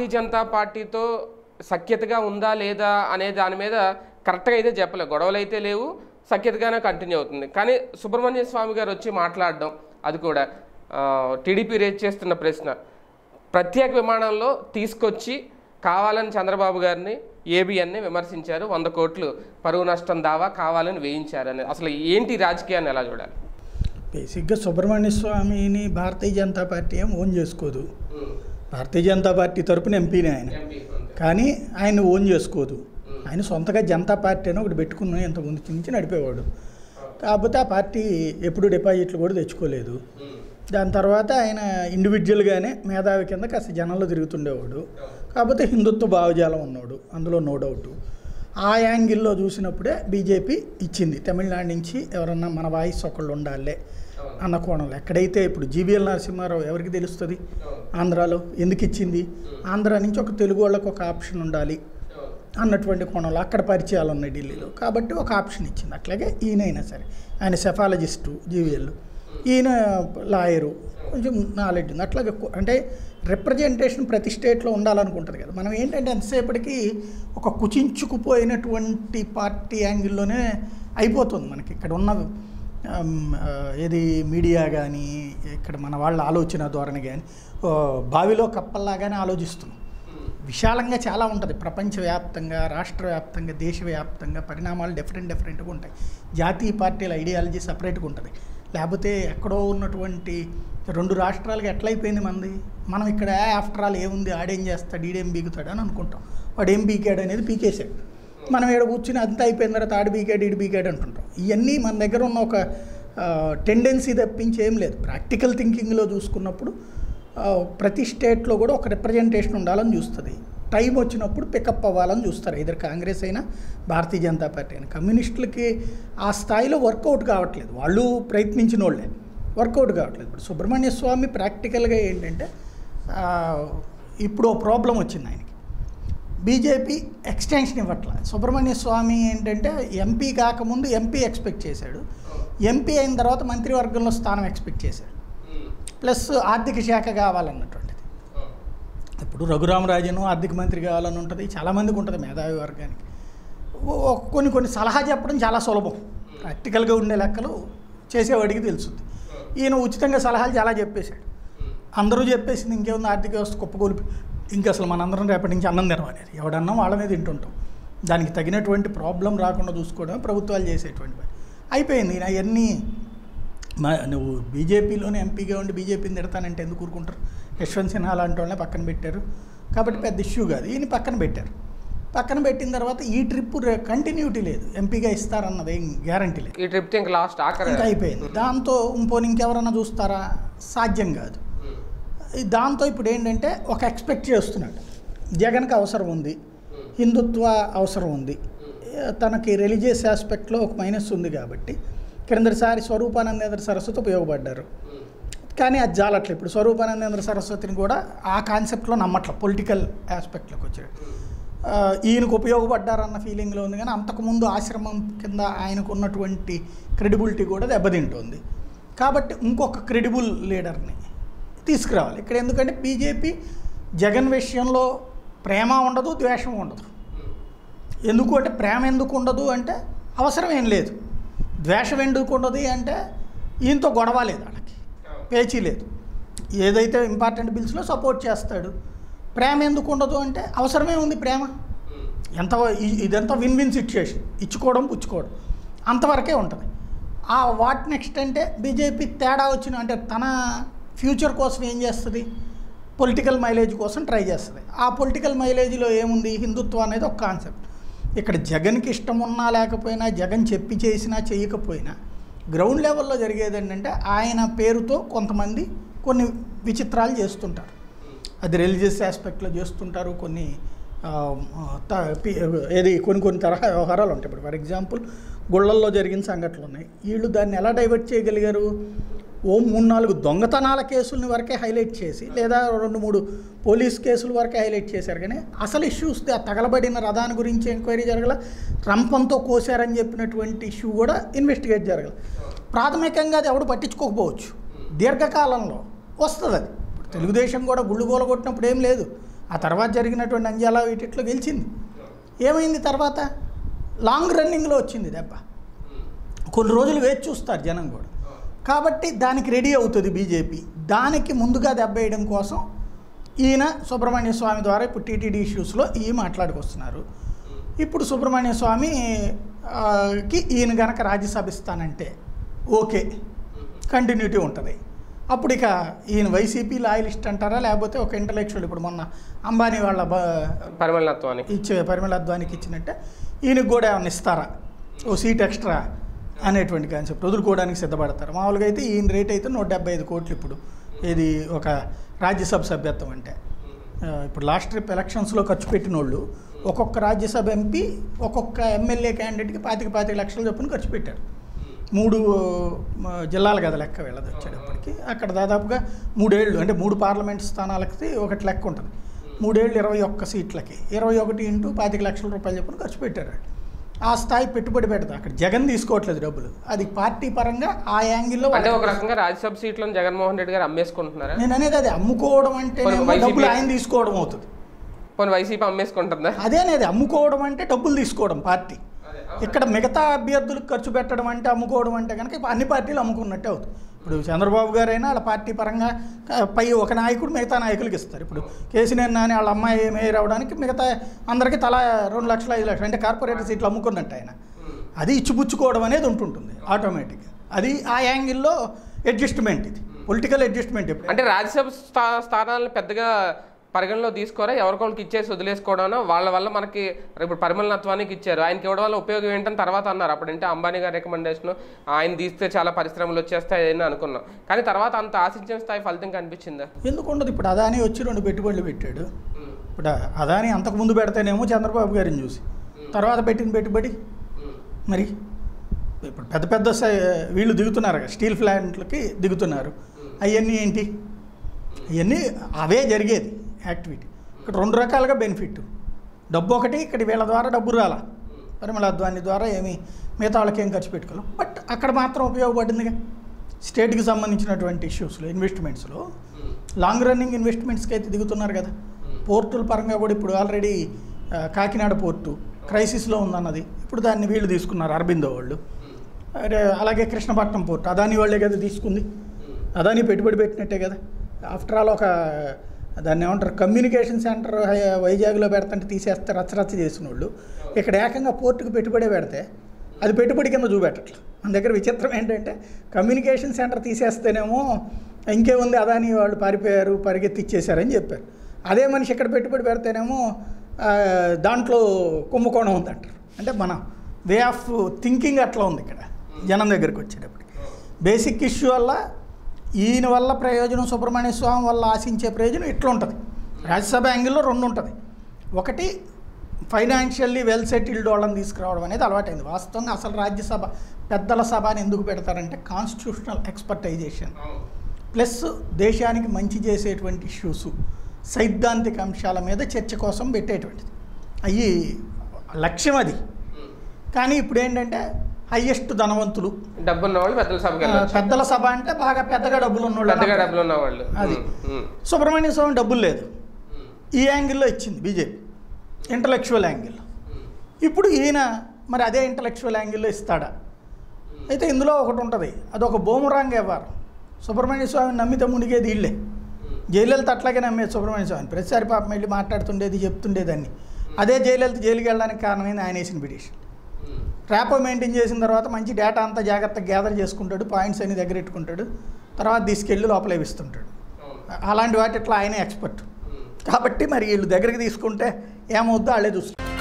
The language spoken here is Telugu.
భారతీయ జనతా పార్టీతో సఖ్యతగా ఉందా లేదా అనే దాని మీద కరెక్ట్గా అయితే చెప్పలేదు గొడవలు అయితే లేవు సఖ్యతగానే కంటిన్యూ అవుతుంది కానీ సుబ్రహ్మణ్య స్వామి గారు వచ్చి మాట్లాడడం అది కూడా టీడీపీ రేజ్ చేస్తున్న ప్రశ్న ప్రత్యేక విమానంలో తీసుకొచ్చి కావాలని చంద్రబాబు గారిని ఏబిఎన్ని విమర్శించారు వంద కోట్లు పరువు నష్టం దావా కావాలని వేయించారని అసలు ఏంటి ఈ రాజకీయాన్ని ఎలా చూడాలి బేసిక్గా సుబ్రహ్మణ్య స్వామిని భారతీయ జనతా పార్టీ ఏం ఓన్ చేసుకోదు భారతీయ జనతా పార్టీ తరపున ఎంపీనే ఆయన కానీ ఆయన ఓన్ చేసుకోదు ఆయన సొంతగా జనతా పార్టీ అని ఒకటి పెట్టుకుని ఇంతకుముందు నుంచి నడిపేవాడు కాకపోతే ఆ పార్టీ ఎప్పుడు డిపాజిట్లు కూడా తెచ్చుకోలేదు దాని తర్వాత ఆయన ఇండివిజువల్గానే మేధావి కింద కాస్త జనంలో తిరుగుతుండేవాడు కాకపోతే హిందుత్వ భావజాలం ఉన్నాడు అందులో నో డౌట్ ఆ యాంగిల్లో చూసినప్పుడే బీజేపీ ఇచ్చింది తమిళనాడు నుంచి ఎవరన్నా మన వాయిస్ ఒకళ్ళు ఉండాలే అన్న కోణంలో ఎక్కడైతే ఇప్పుడు జీవీఎల్ నరసింహారావు ఎవరికి తెలుస్తుంది ఆంధ్రాలో ఎందుకు ఇచ్చింది ఆంధ్రా నుంచి ఒక తెలుగు వాళ్ళకు ఒక ఆప్షన్ ఉండాలి అన్నటువంటి కోణంలో అక్కడ పరిచయాలు ఉన్నాయి ఢిల్లీలో కాబట్టి ఒక ఆప్షన్ ఇచ్చింది అట్లాగే ఈయనైనా సరే ఆయన సెఫాలజిస్టు జీవీఎల్ ఈయన లాయరు కొంచెం నాలెడ్జ్ ఉంది అట్లాగే కొ- అంటే రిప్రజెంటేషన్ ప్రతి స్టేట్లో ఉండాలనుకుంటుంది కదా మనం ఏంటంటే ఎంతసేపటికి ఒక కుచించుకుపోయినటువంటి పార్టీ యాంగిల్లోనే అయిపోతుంది మనకి ఇక్కడ ఉన్న ఆమ్, ఆ, ఏది మీడియా కానీ ఇక్కడ మన వాళ్ళ ఆలోచన ధోరణి కానీ ఓ, బావిలో కప్పల్లాగానే ఆలోచిస్తున్నాం విశాలంగా చాలా ఉంటుంది ప్రపంచవ్యాప్తంగా రాష్ట్ర వ్యాప్తంగా దేశవ్యాప్తంగా పరిణామాలు డిఫరెంట్ డిఫరెంట్గా ఉంటాయి జాతీయ పార్టీల ఐడియాలజీ సపరేట్గా ఉంటుంది లేకపోతే ఎక్కడో ఉన్నటువంటి రెండు రాష్ట్రాలకి ఎట్లయిపోయింది మంది మనం ఇక్కడ ఆఫ్టర్ ఆల్ ఏముంది ఆడేం చేస్తాడు ఈడేం బీగుతాడు అని అనుకుంటాం వాడు ఏం బీకాడు అనేది పీకేశాడు మనం ఇక్కడ కూర్చుని అంతా అయిపోయిన తర్వాత ఆడు బీకాడు ఈడు బీకాడు అంటుంటాం ఇవన్నీ మన దగ్గర ఉన్న ఒక టెండెన్సీ తప్పించి ఏం లేదు ప్రాక్టికల్ థింకింగ్లో చూసుకున్నప్పుడు ఆ, ప్రతి స్టేట్లో కూడా ఒక రిప్రజెంటేషన్ ఉండాలని చూస్తుంది టైం వచ్చినప్పుడు పికప్ అవ్వాలని చూస్తారు ఇద్దరు కాంగ్రెస్ అయినా భారతీయ జనతా పార్టీ అయినా కమ్యూనిస్టులకి ఆ స్థాయిలో వర్కౌట్ కావట్లేదు వాళ్ళు ప్రయత్నించిన వాళ్ళే వర్కౌట్ కావట్లేదు ఇప్పుడు సుబ్రహ్మణ్య స్వామి ప్రాక్టికల్గా ఏంటంటే ఆ, ఇప్పుడు ఓ ప్రాబ్లం వచ్చింది ఆయనకి బీజేపీ ఎక్స్టెన్షన్ ఇవ్వట్ల సుబ్రహ్మణ్య స్వామి ఏంటంటే ఎంపీ కాకముందు ఎంపీ ఎక్స్పెక్ట్ చేశాడు ఎంపీ అయిన తర్వాత మంత్రివర్గంలో స్థానం ఎక్స్పెక్ట్ చేశాడు ప్లస్ ఆర్థిక శాఖ కావాలన్నటువంటిది ఇప్పుడు రఘురామరాజును ఆర్థిక మంత్రి కావాలని ఉంటుంది చాలామందికి ఉంటుంది మేధావి వర్గానికి ఓ- ఓ కొన్ని కొన్ని సలహా చెప్పడం చాలా సులభం ప్రాక్టికల్గా ఉండే లెక్కలు చేసేవాడికి తెలుస్తుంది ఈయన ఉచితంగా సలహాలు చాలా చెప్పేశాడు అందరూ చెప్పేసింది ఇంకేముంది ఆర్థిక వ్యవస్థ కుప్పకూలిపి ఇంకా అసలు మనందరం రేపటి నుంచి అన్నం తినమనేది ఎవడన్నా వాళ్ళ మీద తింటుంటాం దానికి తగినటువంటి ప్రాబ్లం రాకుండా చూసుకోవడమే ప్రభుత్వాలు చేసేటువంటి పని అయిపోయింది ఈయన అవన్నీ మా నువ్వు బీజేపీలోనే ఎంపీగా ఉండి బీజేపీని తిడతానంటే ఎందుకు ఊరుకుంటారు యశ్వంత్ సిన్హా లాంటి వాళ్ళని పక్కన పెట్టారు కాబట్టి పెద్ద ఇష్యూ కాదు ఈయన పక్కన పెట్టారు పక్కన పెట్టిన తర్వాత ఈ ట్రిప్ కంటిన్యూటీ లేదు ఎంపీగా ఇస్తారన్నది ఏం గ్యారంటీ లేదు ఈ ట్రిప్ ఇంకా లాస్ట్ ఆఖరి ఇంకా అయిపోయింది దాంతో ఇంపోని ఇంకెవరన్నా చూస్తారా సాధ్యం కాదు ఈ దాంతో ఇప్పుడు ఏంటంటే ఒక ఎక్స్పెక్ట్ చేస్తున్నాడు జగన్కి అవసరం ఉంది హిందుత్వ అవసరం ఉంది ఏ, తనకి రిలీజియస్ ఆస్పెక్ట్లో ఒక మైనస్ ఉంది కాబట్టి క్రిందటిసారి స్వరూపానందేంద్ర సరస్వతి ఉపయోగపడ్డారు కానీ అది జాలట్లే ఇప్పుడు స్వరూపానందేంద్ర సరస్వతిని కూడా ఆ కాన్సెప్ట్లో నమ్మట్ల పొలిటికల్ ఆస్పెక్ట్లోకి వచ్చాడు ఆ, ఈయనకు ఉపయోగపడ్డారన్న ఫీలింగ్లో ఉంది కానీ అంతకుముందు ఆశ్రమం కింద ఆయనకు ఉన్నటువంటి క్రెడిబిలిటీ కూడా దెబ్బతింటుంది కాబట్టి ఇంకొక క్రెడిబుల్ లీడర్ని తీసుకురావాలి ఇక్కడ ఎందుకంటే బీజేపీ జగన్ విషయంలో ప్రేమ ఉండదు ద్వేషం ఉండదు ఎందుకు అంటే ప్రేమ ఎందుకు ఉండదు అంటే అవసరం ఏం లేదు ద్వేషం ఎందుకు ఉండదు అంటే ఈయనతో గొడవ లేదు వాళ్ళకి పేచీ లేదు ఏదైతే ఇంపార్టెంట్ బిల్స్లో సపోర్ట్ చేస్తాడు ప్రేమ ఎందుకు ఉండదు అంటే అవసరమే ఉంది ప్రేమ ఎంత ఇ- ఇదంతా విన్ విన్ సిచ్యుయేషన్ ఇచ్చుకోవడం పుచ్చుకోవడం అంతవరకే ఉంటుంది ఆ వాట్ నెక్స్ట్ అంటే బీజేపీ తేడా వచ్చిన అంటే తన ఫ్యూచర్ కోసం ఏం చేస్తుంది పొలిటికల్ మైలేజ్ కోసం ట్రై చేస్తుంది ఆ పొలిటికల్ మైలేజ్లో ఏముంది హిందుత్వం అనేది ఒక కాన్సెప్ట్ ఇక్కడ జగన్కి ఇష్టం ఉన్నా లేకపోయినా జగన్ చెప్పి చేసినా చేయకపోయినా గ్రౌండ్ లెవెల్లో జరిగేది ఏంటంటే ఆయన పేరుతో కొంతమంది కొన్ని విచిత్రాలు చేస్తుంటారు అది రిలీజియస్ ఆస్పెక్ట్లో చేస్తుంటారు కొన్ని ఆ, త- పి- ఏది కొన్ని కొన్ని తరహా వ్యవహారాలు ఉంటాయి ఇప్పుడు ఫర్ ఎగ్జాంపుల్ గుళ్ళల్లో జరిగిన సంఘటనలు ఉన్నాయి వీళ్ళు దాన్ని ఎలా డైవర్ట్ చేయగలిగారు ఓ మూడు నాలుగు దొంగతనాల కేసుల్ని వరకే హైలైట్ చేసి లేదా రెండు మూడు పోలీస్ కేసుల వరకే హైలైట్ చేశారు కానీ అసలు ఇష్యూస్ ఆ తగలబడిన రథాన్ని గురించి ఎంక్వైరీ జరగల రంపంతో కోసారని చెప్పినటువంటి ఇష్యూ కూడా ఇన్వెస్టిగేట్ జరగల ప్రాథమికంగా అది ఎవడు పట్టించుకోకపోవచ్చు దీర్ఘకాలంలో వస్తుంది అది ఇప్పుడు తెలుగుదేశం కూడా గుళ్ళు గోల కొట్టినప్పుడు ఏం లేదు ఆ తర్వాత జరిగినటువంటి అంజాల వీటిట్లో గెలిచింది ఏమైంది తర్వాత లాంగ్ రన్నింగ్లో వచ్చింది దెబ్బ కొన్ని రోజులు వేచి చూస్తారు జనం కూడా కాబట్టి దానికి రెడీ అవుతుంది బీజేపీ దానికి ముందుగా దెబ్బ వేయడం కోసం ఈయన సుబ్రహ్మణ్య స్వామి ద్వారా ఇప్పుడు టీటీడీ ఇష్యూస్లో ఈ మాట్లాడుకొస్తున్నారు ఇప్పుడు సుబ్రహ్మణ్య స్వామి ఆ, కి ఈయన గనక రాజ్యసభ ఇస్తానంటే ఓకే కంటిన్యూటీ ఉంటుంది అప్పుడు ఇక ఈయన వైసీపీ లాయలిస్ట్ అంటారా లేకపోతే ఒక ఇంటలెక్చువల్ ఇప్పుడు మొన్న అంబానీ వాళ్ళ బ పరిమళత్వానికి ఇచ్చే పరిమళ అద్వానికి ఇచ్చినట్టే ఈయనకు కూడా ఏమైనా ఇస్తారా ఓ సీట్ ఎక్స్ట్రా అనేటువంటి కాన్సెప్ట్ వదులుకోవడానికి సిద్ధపడతారు మామూలుగా అయితే ఈయన రేట్ అయితే నూట డెబ్బై ఐదు కోట్లు ఇప్పుడు ఇది ఒక రాజ్యసభ సభ్యత్వం అంటే ఆ, ఇప్పుడు లాస్ట్ ట్రిప్ ఎలక్షన్స్లో ఖర్చు పెట్టిన వాళ్ళు ఒక్కొక్క రాజ్యసభ ఎంపీ ఒక్కొక్క ఎమ్మెల్యే క్యాండిడేట్కి పాతిక పాతిక లక్షల చొప్పున ఖర్చు పెట్టారు మూడు ఆ, జిల్లాలు కదా లెక్క వీళ్ళది వచ్చేటప్పటికి అక్కడ దాదాపుగా మూడేళ్ళు అంటే మూడు పార్లమెంట్ స్థానాలకి ఒకటి లెక్క ఉంటుంది మూడేళ్ళు ఇరవై ఒక్క సీట్లకి ఇరవై ఒకటి ఇంటూ పాతిక లక్షల రూపాయలు చొప్పున ఖర్చు పెట్టారు వాళ్ళు. ఆ స్థాయి పెట్టుబడి పెడతా అక్కడ జగన్ తీసుకోవట్లేదు డబ్బులు అది పార్టీ పరంగా ఆ యాంగిల్లో అంటే ఒక రకంగా రాజ్యసభ సీట్లను జగన్మోహన్ రెడ్డి గారు అమ్మేసుకుంటున్నారా నేను అనేది అది అమ్ముకోవడం అంటే మరి వైసీపీ- డబ్బులు ఆయన తీసుకోవడం అవుతుంది పోనీ వైసీపీ అమ్మేసుకుంటుందా అదే అనేది అమ్ముకోవడం అంటే డబ్బులు తీసుకోవడం పార్టీ ఇక్కడ మిగతా అభ్యర్థులకు ఖర్చు పెట్టడం అంటే అమ్ముకోవడం అంటే కనుక ఇప్పుడు అన్ని పార్టీలు అమ్ముకున్నట్టే అవుతుంది ఇప్పుడు చంద్రబాబు గారైనా వాళ్ళ పార్టీ పరంగా ఆ, పై ఒక నాయకుడు మిగతా నాయకులకి ఇస్తారు ఇప్పుడు కేసీనేని నాని వాళ్ళ అమ్మాయి మేయర్ అవడానికి మిగతా అందరికీ తలా రెండు లక్షలు ఐదు లక్షలు అంటే కార్పొరేటర్ సీట్లు అమ్ముకున్నట్టు ఆయన అది ఇచ్చిపుచ్చుకోవడం అనేది ఉంటుంటుంది ఆటోమేటిక్గా అది ఆ యాంగిల్లో అడ్జస్ట్మెంట్ ఇది పొలిటికల్ అడ్జస్ట్మెంట్ ఇప్పుడు అంటే రాజ్యసభ స్థా స్థానాలను పెద్దగా పరిగణలో తీసుకోరా ఎవరికొకరికి ఇచ్చేసి వదిలేసుకోవడం వాళ్ళ వల్ల మనకి ఇప్పుడు పరిమళనత్వానికి ఇచ్చారు ఆయనకి ఇవ్వడం వల్ల ఉపయోగం ఏంటని తర్వాత అన్నారు అప్పుడంటే అంబానీ గారి రికమెండేషన్ ఆయన తీస్తే చాలా పరిశ్రమలు వచ్చేస్తాయి అని అనుకున్నాం కానీ తర్వాత అంత ఆశించిన స్థాయి ఫలితం కనిపించిందా ఎందుకు ఉండదు ఇప్పుడు అదాని వచ్చి రెండు పెట్టుబడులు పెట్టాడు ఇప్పుడు అదాని అంతకుముందు పెడితేనేమో చంద్రబాబు గారిని చూసి తర్వాత పెట్టిన పెట్టుబడి మరి ఇప్పుడు పెద్ద పెద్ద సై- వీళ్ళు దిగుతున్నారు కదా స్టీల్ ప్లాంట్లకి దిగుతున్నారు అవన్నీ ఏంటి అవన్నీ అవే జరిగేది యాక్టివిటీ ఇక్కడ రెండు రకాలుగా బెనిఫిట్ డబ్బు ఒకటి ఇక్కడ వీళ్ళ ద్వారా డబ్బు రాలా పరిమళ అద్వాని ద్వారా ఏమి మిగతా వాళ్ళకి ఏం ఖర్చు పెట్టుకోలేం బట్ అక్కడ మాత్రం ఉపయోగపడిందిగా స్టేట్కి సంబంధించినటువంటి ఇష్యూస్లో ఇన్వెస్ట్మెంట్స్లో లాంగ్ రన్నింగ్ ఇన్వెస్ట్మెంట్స్కి అయితే దిగుతున్నారు కదా పోర్టుల పరంగా కూడా ఇప్పుడు ఆల్రెడీ ఆ, కాకినాడ పోర్టు క్రైసిస్లో ఉందన్నది ఇప్పుడు దాన్ని వీళ్ళు తీసుకున్నారు అరబిందో వాళ్ళు అరే, అలాగే కృష్ణపట్నం పోర్టు అదాని వాళ్ళే కదా తీసుకుంది అదాని పెట్టుబడి పెట్టినట్టే కదా ఆఫ్టర్ ఆల్ ఒక దాన్ని ఏమంటారు కమ్యూనికేషన్ సెంటర్ హై- వైజాగ్లో పెడతంటే తీసేస్తే రచ్చరచ్చ చేసిన వాళ్ళు ఇక్కడ ఏకంగా పోర్టుకు పెట్టుబడే పెడితే అది పెట్టుబడి కింద చూపెట్టట్లేదు మన దగ్గర విచిత్రం ఏంటంటే కమ్యూనికేషన్ సెంటర్ తీసేస్తేనేమో ఇంకేముంది అదాని వాళ్ళు పారిపోయారు పరిగెత్తిచ్చేశారని చెప్పారు అదే మనిషి ఇక్కడ పెట్టుబడి పెడితేనేమో ఆ, దాంట్లో కుంభకోణం ఉందంటారు అంటే మన వే ఆఫ్ థింకింగ్ అట్లా ఉంది ఇక్కడ జనం దగ్గరికి వచ్చేటప్పటికి బేసిక్ ఇష్యూ వల్ల ఈయన వల్ల ప్రయోజనం సుబ్రహ్మణ్య స్వామి వల్ల ఆశించే ప్రయోజనం ఇట్లా ఉంటుంది రాజ్యసభ యాంగిల్లో రెండు ఉంటుంది ఒకటి ఫైనాన్షియల్లీ వెల్ సెటిల్డ్ వాళ్ళని తీసుకురావడం అనేది అలవాటైంది వాస్తవంగా అసలు రాజ్యసభ పెద్దల సభ అని ఎందుకు పెడతారంటే కాన్స్టిట్యూషనల్ ఎక్స్పర్టైజేషన్ ప్లస్ దేశానికి మంచి చేసేటువంటి ఇష్యూస్ సైద్ధాంతిక అంశాల మీద చర్చ కోసం పెట్టేటువంటిది అయ్యి లక్ష్యం అది కానీ ఇప్పుడు ఏంటంటే హయ్యెస్ట్ ధనవంతులు డబ్బున్న వాళ్ళు పెద్దల సభకి ఆ, వెళ్ళొచ్చు పెద్దల సభ అంటే బాగా పెద్దగా డబ్బులు ఉన్న పెద్దగా డబ్బులు ఉన్న వాళ్ళు అది. ఉమ్, ఉమ్, సుబ్రహ్మణ్య స్వామి డబ్బులు లేదు ఈ యాంగిల్లో ఇచ్చింది బీజేపీ ఇంటలెక్చువల్ యాంగిల్ ఇప్పుడు ఈయన మరి అదే ఇంటలెక్చువల్ యాంగిల్లో ఇస్తాడా అయితే ఇందులో ఒకటి ఉంటుంది అదొక బోమరాంగ్ వ్యవహారం సుబ్రహ్మణ్య స్వామిని నమ్మితే మునిగేది వీళ్ళే జయలలిత అట్లాగే నమ్మేది సుబ్రహ్మణ్య స్వామిని ప్రతిసారి పాపం వెళ్ళి మాట్లాడుతుండేది చెప్తుండేదాన్ని అదే జయలలిత జైలుకి వెళ్ళడానికి కారణమైంది ఆయన వేసిన పిటిషన్ ర్యాపో మెయింటైన్ చేసిన తర్వాత మంచి డేటా అంతా జాగ్రత్తగా గ్యాదర్ చేసుకుంటాడు పాయింట్స్ అన్ని దగ్గర పెట్టుకుంటాడు తర్వాత తీసుకెళ్ళి లోపల ఇస్తుంటాడు అలాంటి వాటి ఇట్లా ఆయనే ఎక్స్పర్ట్ కాబట్టి మరి వీళ్ళు దగ్గరికి తీసుకుంటే ఏమవుద్దో వాళ్ళే చూస్తారు